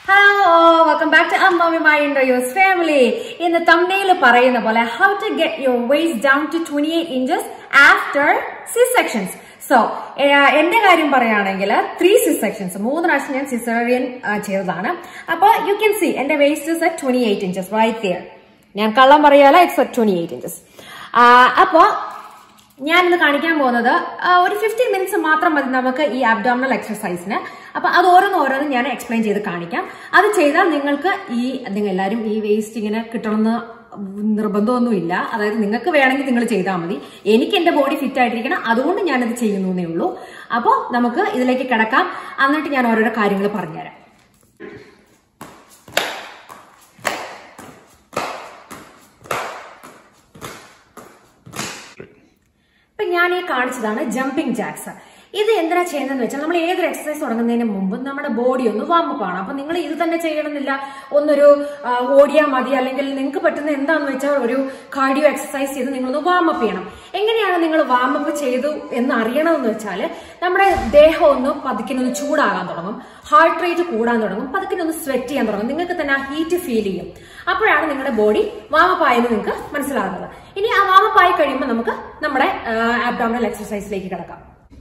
hello welcome back to അമ്മാമി my ഇൻഡോയൂസ് family ഇന്ന് തമ്മയിൽ പറയുന്ന പോലെ how to get your waist down to twenty eight inches after six sections so എന്റെ കാര്യം പറയുകയാണെങ്കിൽ ത്രീ സിക്സ് സെക്ഷൻസ് മൂന്ന് പ്രാവശ്യം ഞാൻ സിസേറിയൻ ചെയ്തതാണ് അപ്പൊ യു ക്യാൻ സി എന്റെ waist is at twenty eight inches right dear ഞാൻ കള്ളം പറയാല it's at twenty eight inches അപ്പോ ഞാനിന്ന് കാണിക്കാൻ പോകുന്നത് ആ, ഒരു ഫിഫ്റ്റീൻ മിനിറ്റ്സ് മാത്രം മതി നമുക്ക് ഈ അബ്ഡോമിനൽ എക്സർസൈസിന് അപ്പൊ അത് ഓരോന്ന് ഓരോന്ന് ഞാൻ എക്സ്പ്ലെയിൻ ചെയ്ത് കാണിക്കാം അത് ചെയ്താൽ നിങ്ങൾക്ക് ഈ നിങ്ങൾ എല്ലാവരും ഈ വേസ്റ്റ് ഇങ്ങനെ കിട്ടണമെന്ന് നിർബന്ധമൊന്നുമില്ല അതായത് നിങ്ങൾക്ക് വേണമെങ്കിൽ നിങ്ങൾ ചെയ്താൽ മതി എനിക്ക് എന്റെ ബോഡി ഫിറ്റ് ആയിട്ടിരിക്കണം അതുകൊണ്ട് ഞാനത് ചെയ്യുന്നേ ഉള്ളൂ അപ്പോൾ നമുക്ക് ഇതിലേക്ക് കിടക്കാം എന്നിട്ട് ഞാൻ ഓരോരോ കാര്യങ്ങൾ പറഞ്ഞുതരാം ഇപ്പൊ ഞാൻ ഈ കാണിച്ചതാണ് ജമ്പിംഗ് ജാക്സ് ഇത് എന്തിനാ ചെയ്യുന്നതെന്ന് വെച്ചാൽ നമ്മൾ ഏതൊരു എക്സസൈസ് തുടങ്ങുന്നതിന് മുമ്പ് നമ്മുടെ ബോഡി ഒന്ന് വാമപ്പ് ആണ് അപ്പൊ നിങ്ങൾ ഇത് തന്നെ ചെയ്യണമെന്നില്ല ഒന്നൊരു ആ, ഓടിയാൽ മതി അല്ലെങ്കിൽ നിങ്ങൾക്ക് പറ്റുന്ന എന്താന്ന് വെച്ചാൽ ഒരു കാർഡിയോ എക്സസൈസ് ചെയ്ത് നിങ്ങളൊന്ന് വാമപ്പ് ചെയ്യണം എങ്ങനെയാണ് നിങ്ങൾ വാമപ്പ് ചെയ്തു എന്ന് അറിയണമെന്ന് വെച്ചാൽ നമ്മുടെ ദേഹം ഒന്ന് പതുക്കിനൊന്ന് ചൂടാകാൻ തുടങ്ങും ഹാർട്ട് റേറ്റ് കൂടാൻ തുടങ്ങും പതുക്കിനൊന്ന് സ്വെറ്റ് ചെയ്യാൻ തുടങ്ങും നിങ്ങൾക്ക് തന്നെ ആ ഹീറ്റ് ഫീൽ ചെയ്യും അപ്പോഴാണ് നിങ്ങളുടെ ബോഡി വാമപ്പായെന്ന് നിങ്ങൾക്ക് മനസ്സിലാകുന്നത് ഇനി ആ വാമപ്പായി കഴിയുമ്പോൾ നമുക്ക് നമ്മുടെ ആബ്ഡോമിനൽ എക്സസൈസിലേക്ക് കിടക്കാം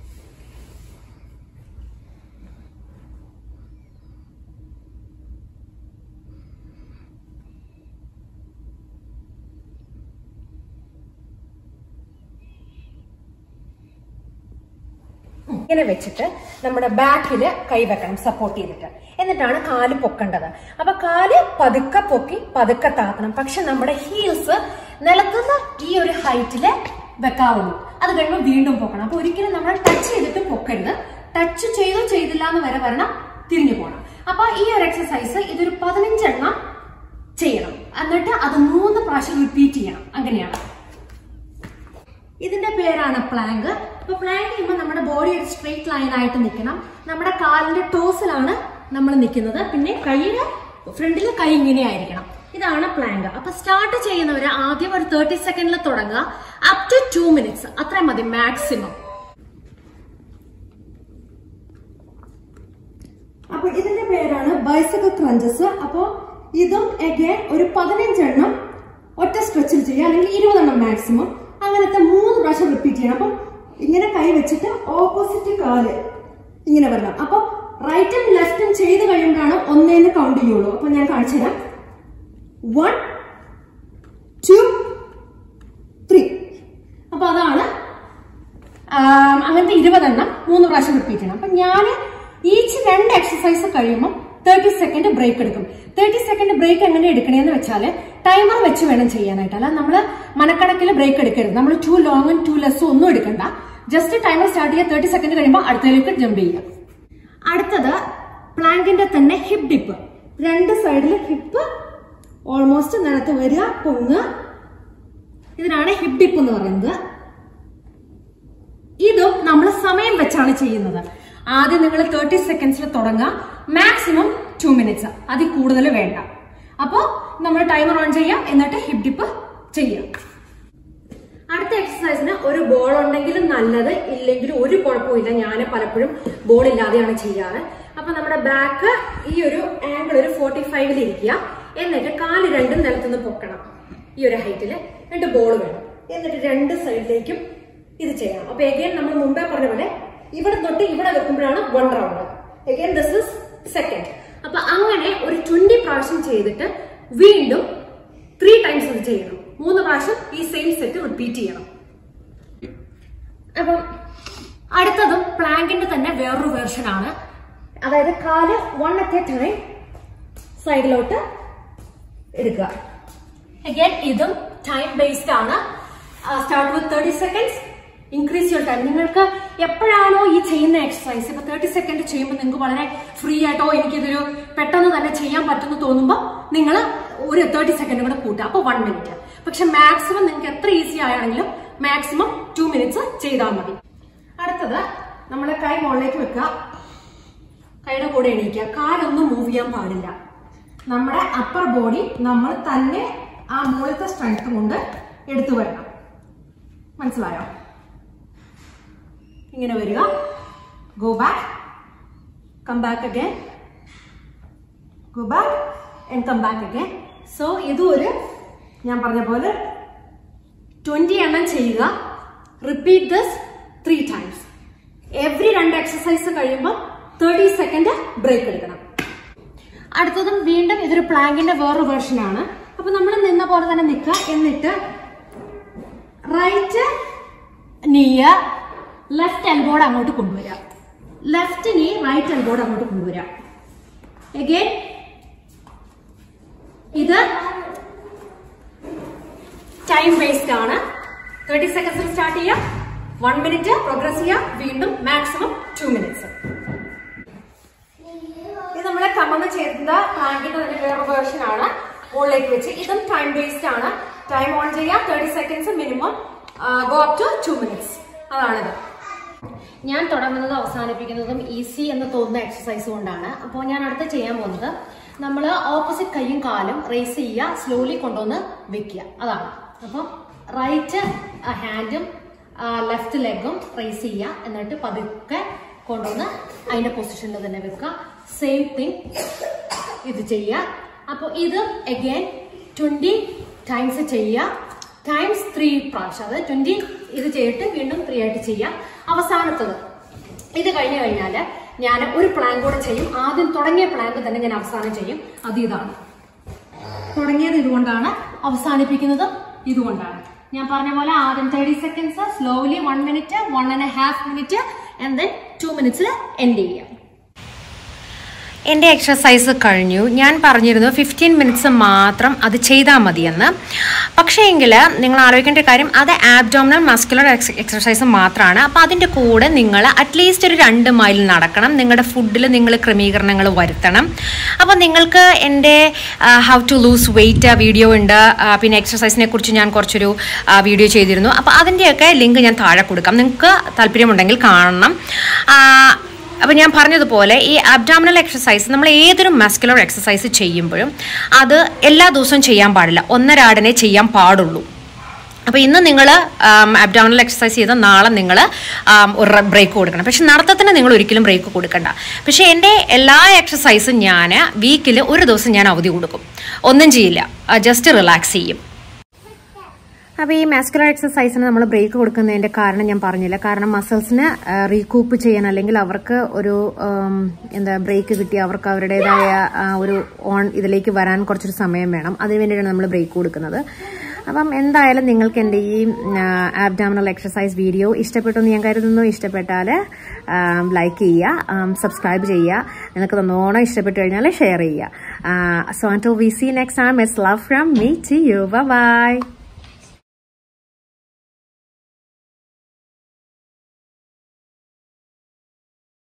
ഇങ്ങനെ വെച്ചിട്ട് നമ്മുടെ ബാക്കിൽ കൈ വെക്കണം സപ്പോർട്ട് ചെയ്തിട്ട് എന്നിട്ടാണ് കാല് പൊക്കേണ്ടത് അപ്പൊ കാല് പതുക്കെ പൊക്കി പതുക്കെ താത്തണം പക്ഷെ നമ്മുടെ ഹീൽസ് നിലത്തുനിന്ന് ഈ ഒരു ഹൈറ്റില് വെക്കാവുള്ളൂ അത് കഴിയുമ്പോൾ വീണ്ടും പൊക്കണം അപ്പൊ ഒരിക്കലും നമ്മൾ ടച്ച് ചെയ്തിട്ട് പൊക്കരുത് ടച്ച് ചെയ്തോ ചെയ്തില്ല എന്ന് വരെ വരണം തിരിഞ്ഞു പോകണം അപ്പൊ ഈ ഒരു എക്സസൈസ് ഇതൊരു പതിനഞ്ചെണ്ണം ചെയ്യണം എന്നിട്ട് അത് മൂന്ന് പ്രാവശ്യം റിപ്പീറ്റ് ചെയ്യണം അങ്ങനെയാണ് ഇതിന്റെ പേരാണ് പ്ലാങ്ക് അപ്പൊ പ്ലാങ്ക് ചെയ്യുമ്പോൾ നമ്മുടെ ബോഡി ഒരു സ്ട്രെയിറ്റ് ലൈൻ ആയിട്ട് നിൽക്കണം നമ്മുടെ കാലിന്റെ ടോസിലാണ് നമ്മൾ നിൽക്കുന്നത് പിന്നെ കൈയുടെ ഫ്രണ്ടിലെ കൈ ഇങ്ങനെ ആയിരിക്കണം ഇതാണ് പ്ലാങ്ക് അപ്പൊ സ്റ്റാർട്ട് ചെയ്യുന്നവര് ആദ്യം ഒരു തേർട്ടി സെക്കൻഡിൽ തുടങ്ങുക അപ് ടു ടു മിനിറ്റ്സ് അത്രയും മതി മാക്സിമം അപ്പൊ ഇതിന്റെ പേരാണ് ബൈസക്കിൾ ക്രഞ്ചസ് അപ്പൊ ഇതും എഗെയിൻ ഒരു പതിനഞ്ചെണ്ണം ഒറ്റ സ്ട്രെച്ചിൽ ചെയ്യുക അല്ലെങ്കിൽ ഇരുപതെണ്ണം മാക്സിമം അങ്ങനത്തെ മൂന്ന് പ്രാവശ്യം റിപ്പീറ്റ് ചെയ്യണം അപ്പൊ ഇങ്ങനെ കൈ വെച്ചിട്ട് ഓപ്പോസിറ്റ് കാല് ഇങ്ങനെ വരണം അപ്പൊ റൈറ്റും ലെഫ്റ്റും ചെയ്ത് കഴിയുമ്പോഴാണ് ഒന്നേന്ന് കൗണ്ട് ചെയ്യുള്ളൂ അപ്പൊ ഞാൻ കാണിച്ചു തരാം വൺ ടു ത്രീ അപ്പൊ അതാണ് ആം, അങ്ങനത്തെ ഇരുപതെണ്ണം മൂന്ന് പ്രാവശ്യം റിപ്പീറ്റ് ചെയ്യണം അപ്പൊ ഞാൻ ഈച്ച് രണ്ട് എക്സസൈസ് കഴിയുമ്പോൾ തേർട്ടി സെക്കൻഡ് ബ്രേക്ക് എടുക്കും തേർട്ടി സെക്കൻഡ് ബ്രേക്ക് എങ്ങനെ എടുക്കണേന്ന് വെച്ചാൽ ടൈമർ വെച്ച് വേണം ചെയ്യാനായിട്ട് അല്ല നമ്മൾ മനക്കണക്കിൽ ബ്രേക്ക് എടുക്കരുത് നമ്മൾ ടു ലോങ്ങും ടു ലെസ്സും ഒന്നും എടുക്കണ്ട ജസ്റ്റ് ടൈമർ സ്റ്റാർട്ട് ചെയ്യുക തേർട്ടി സെക്കൻഡ് കഴിയുമ്പോൾ അടുത്തതിലേക്ക് ജമ്പ് ചെയ്യുക അടുത്തത് പ്ലാങ്കിന്റെ തന്നെ ഹിപ്പ് ഡിപ്പ് രണ്ട് സൈഡിൽ ഹിപ്പ് ഓൾമോസ്റ്റ് നിലത്ത് വരിക പൊങ്ങുക ഇതിനാണ് ഹിപ്പ് ഡിപ്പ് എന്ന് പറയുന്നത് ഇതും നമ്മൾ സമയം വെച്ചാണ് ചെയ്യുന്നത് ആദ്യം നിങ്ങൾ തേർട്ടി സെക്കൻഡ്സിൽ തുടങ്ങുക മാക്സിമം ടു മിനിറ്റ്സ് അതിൽ കൂടുതൽ വേണ്ട അപ്പോൾ നമ്മൾ ടൈമർ ഓൺ ചെയ്യാം എന്നിട്ട് ഹിപ്പ് ഡിപ്പ് ചെയ്യാം അടുത്ത എക്സസൈസിന് ഒരു ബോൾ ഉണ്ടെങ്കിലും നല്ലത് ഇല്ലെങ്കിലും ഒരു കുഴപ്പമില്ല ഞാൻ പലപ്പോഴും ബോൾ ഇല്ലാതെയാണ് ചെയ്യാറ് അപ്പൊ നമ്മുടെ ബാക്ക് ഈ ഒരു ആംഗിൾ ഒരു ഫോർട്ടി ഫൈവിൽ ഇരിക്കുക എന്നിട്ട് കാല് രണ്ടും നിലത്തുനിന്ന് പൊക്കണം ഈ ഒരു ഹൈറ്റിൽ രണ്ട് ബോൾ വേണം എന്നിട്ട് രണ്ട് സൈഡിലേക്കും ഇത് ചെയ്യണം അപ്പൊ എഗെയിൻ നമ്മൾ മുമ്പേ പറഞ്ഞ പോലെ ഇവിടെ തൊട്ട് ഇവിടെ വെക്കുമ്പോഴാണ് one round again this is second അപ്പൊ അങ്ങനെ ഒരു ട്വന്റി പ്രാവശ്യം ചെയ്തിട്ട് വീണ്ടും ത്രീ ടൈംസ് ഇത് ചെയ്യണം മൂന്ന് പ്രാവശ്യം ഈ സെയിം സെറ്റ് റിപ്പീറ്റ് ചെയ്യണം അപ്പം അടുത്തതും പ്ലാങ്കിന്റെ തന്നെ വേറൊരു വേർഷൻ ആണ് അതായത് കാല് വൺ അറ്റ് എ ടൈം സൈഡിലോട്ട് എടുക്കുക അഗൈൻ ഇതും ടൈം ബേസ്ഡ് ആണ് start with thirty seconds increase your time നിങ്ങൾക്ക് എപ്പോഴാണോ ഈ ചെയ്യുന്ന എക്സസൈസ് ഇപ്പൊ തേർട്ടി സെക്കൻഡ് ചെയ്യുമ്പോൾ നിങ്ങൾക്ക് വളരെ ഫ്രീ ആയിട്ടോ എനിക്കിതൊരു പെട്ടെന്ന് തന്നെ ചെയ്യാൻ പറ്റുമെന്ന് തോന്നുമ്പോൾ നിങ്ങൾ ഒരു തേർട്ടി സെക്കൻഡ് കൂടെ കൂട്ടുക അപ്പൊ വൺ മിനിറ്റ് പക്ഷെ മാക്സിമം നിങ്ങൾക്ക് എത്ര ഈസി ആയാണെങ്കിലും മാക്സിമം ടു മിനിറ്റ്സ് ചെയ്താൽ മതി അടുത്തത് നമ്മുടെ കൈ മുകളിലേക്ക് വെക്കുക കൈയുടെ കൂടെ എണീക്കുക കാലൊന്നും മൂവ് ചെയ്യാൻ പാടില്ല നമ്മുടെ അപ്പർ ബോഡി നമ്മൾ തന്നെ ആ മുകളിലത്തെ സ്ട്രെങ്ത് കൊണ്ട് എടുത്തു വരണം മനസ്സിലായോ ഇങ്ങനെ വരിക go back come back again go back and come back again so ഇതും ഒരു ഞാൻ പറഞ്ഞ പോലെ ട്വന്റി എണ്ണം ചെയ്യുക repeat this three times every രണ്ട് എക്സസൈസ് കഴിയുമ്പോൾ തേർട്ടി സെക്കൻഡ് ബ്രേക്ക് എടുക്കണം അടുത്തതും വീണ്ടും ഇതൊരു പ്ലാങ്കിന്റെ വേറൊരു വേർഷൻ ആണ് അപ്പൊ നമ്മൾ നിന്ന പോലെ തന്നെ നിൽക്കുക എന്നിട്ട് റൈറ്റ് നീയ ലെഫ്റ്റ് എൽബോർഡ് അങ്ങോട്ട് കൊണ്ടുവരാം ലെഫ്റ്റ് നീ റൈറ്റ് എൽബോർഡ് അങ്ങോട്ട് കൊണ്ടുവരാം എഗെയിൻ ഇത് ടൈം വേസ്റ്റ് ആണ് തേർട്ടി സെക്കൻഡ്സിൽ സ്റ്റാർട്ട് ചെയ്യാം വൺ മിനിറ്റ് പ്രോഗ്രസ് ചെയ്യാം വീണ്ടും മാക്സിമം ടു മിനിറ്റ്സ് ഇത് നമ്മളെ കമന്ന് ചെയ്ത പ്ലാങ്കിന്റെ തന്നെ വേറെ വേർഷൻ ആണ് മുകളിലേക്ക് വെച്ച് ഇതും ടൈം ബേസ്ഡ് ആണ് ടൈം ഓൺ ചെയ്യാം thirty seconds minimum go up to two minutes അതാണിത് ഞാൻ തുടങ്ങുന്നത് അവസാനിപ്പിക്കുന്നതും ഈസി എന്ന് തോന്നുന്ന എക്സസൈസ് കൊണ്ടാണ് അപ്പോൾ ഞാൻ അടുത്ത ചെയ്യാൻ പോകുന്നത് നമ്മൾ ഓപ്പോസിറ്റ് കൈയും കാലും റേസ് ചെയ്യുക സ്ലോലി കൊണ്ടുവന്ന് വെക്കുക അതാണ് അപ്പം റൈറ്റ് ഹാൻഡും ലെഫ്റ്റ് ലെഗും റേസ് ചെയ്യുക എന്നിട്ട് പതുക്കെ കൊണ്ടുവന്ന് അതിന്റെ പൊസിഷനിൽ തന്നെ വെക്കുക സെയിം തിങ് ഇത് ചെയ്യുക അപ്പോൾ ഇത് അഗൈൻ ട്വന്റി ടൈംസ് ചെയ്യുക ടൈംസ് ത്രീ പ്രാവശ്യം അതായത് ട്വന്റി ഇത് ചെയ്തിട്ട് വീണ്ടും ത്രീ ആയിട്ട് ചെയ്യാം അവസാനത്തത് ഇത് കഴിഞ്ഞു കഴിഞ്ഞാൽ ഞാൻ ഒരു പ്ലാൻ കൂടെ ചെയ്യും ആദ്യം തുടങ്ങിയ പ്ലാൻ തന്നെ ഞാൻ അവസാനം ചെയ്യും അത് ഇതാണ് തുടങ്ങിയത് ഇതുകൊണ്ടാണ് അവസാനിപ്പിക്കുന്നത് ഇതുകൊണ്ടാണ് ഞാൻ പറഞ്ഞ പോലെ ആദ്യം thirty seconds slowly one minute one and half minute and then two മിനിറ്റ്സിൽ എൻഡ് ചെയ്യാം എൻ്റെ എക്സസൈസ് കഴിഞ്ഞു ഞാൻ പറഞ്ഞിരുന്നു ഫിഫ്റ്റീൻ മിനിറ്റ്സ് മാത്രം അത് ചെയ്താൽ മതിയെന്ന് പക്ഷേ എങ്കിൽ നിങ്ങൾ ആലോചിക്കേണ്ട കാര്യം അത് ആബ്ഡോമിനൽ മസ്കുലർ എക്സസൈസ് മാത്രമാണ് അപ്പോൾ അതിൻ്റെ കൂടെ നിങ്ങൾ അറ്റ്ലീസ്റ്റ് ഒരു രണ്ട് മൈൽ നടക്കണം നിങ്ങളുടെ ഫുഡിൽ നിങ്ങൾ ക്രമീകരണങ്ങൾ വരുത്തണം അപ്പോൾ നിങ്ങൾക്ക് എൻ്റെ how to lose weight video ഉണ്ട് ആ, പിന്നെ എക്സസൈസിനെ കുറിച്ച് ഞാൻ കുറച്ചൊരു ആ, വീഡിയോ ചെയ്തിരുന്നു അപ്പോൾ അതിൻ്റെയൊക്കെ ലിങ്ക് ഞാൻ താഴെ കൊടുക്കാം നിങ്ങൾക്ക് താല്പര്യമുണ്ടെങ്കിൽ കാണണം ആ, അപ്പോൾ ഞാൻ പറഞ്ഞതുപോലെ ഈ അബ്ഡാമിനൽ എക്സസൈസ് നമ്മൾ ഏതൊരു മസ്കുലർ എക്സസൈസ് ചെയ്യുമ്പോഴും അത് എല്ലാ ദിവസവും ചെയ്യാൻ പാടില്ല ഒന്നരാടനെ ചെയ്യാൻ പാടുള്ളൂ അപ്പോൾ ഇന്ന് നിങ്ങൾ അബ്ഡാമിനൽ എക്സസൈസ് ചെയ്താൽ നാളെ നിങ്ങൾ ഒരു ബ്രേക്ക് കൊടുക്കണം പക്ഷെ നടത്തത്തിന് നിങ്ങൾ ഒരിക്കലും ബ്രേക്ക് കൊടുക്കണ്ട പക്ഷേ എൻ്റെ എല്ലാ എക്സസൈസും ഞാൻ വീക്കിൽ ഒരു ദിവസം ഞാൻ അവധി കൊടുക്കും ഒന്നും ചെയ്യില്ല ജസ്റ്റ് റിലാക്സ് ചെയ്യും അപ്പോൾ ഈ മാസ്കുലർ എക്സസൈസിന് നമ്മൾ ബ്രേക്ക് കൊടുക്കുന്നതിന്റെ കാരണം ഞാൻ പറഞ്ഞില്ല കാരണം മസിൽസിന് റീകൂപ്പ് ചെയ്യാൻ അല്ലെങ്കിൽ അവർക്ക് ഒരു ഉം, എന്താ ബ്രേക്ക് കിട്ടി അവർക്ക് അവരുടേതായ ആ, ഒരു ഓൺ ഇതിലേക്ക് വരാൻ കുറച്ചൊരു സമയം വേണം അതിന് വേണ്ടിയിട്ടാണ് നമ്മൾ ബ്രേക്ക് കൊടുക്കുന്നത് അപ്പം എന്തായാലും നിങ്ങൾക്ക് എൻ്റെ ഈ ആബ്ഡാമിനൽ എക്സസൈസ് വീഡിയോ ഇഷ്ടപ്പെട്ടു എന്ന് ഞാൻ കരുതുന്നു ഇഷ്ടപ്പെട്ടാൽ ലൈക്ക് ചെയ്യുക സബ്സ്ക്രൈബ് ചെയ്യുക നിങ്ങൾക്ക് നന്നോണം ഇഷ്ടപ്പെട്ടു കഴിഞ്ഞാൽ ഷെയർ ചെയ്യുക so until we see next time it's love from me to you by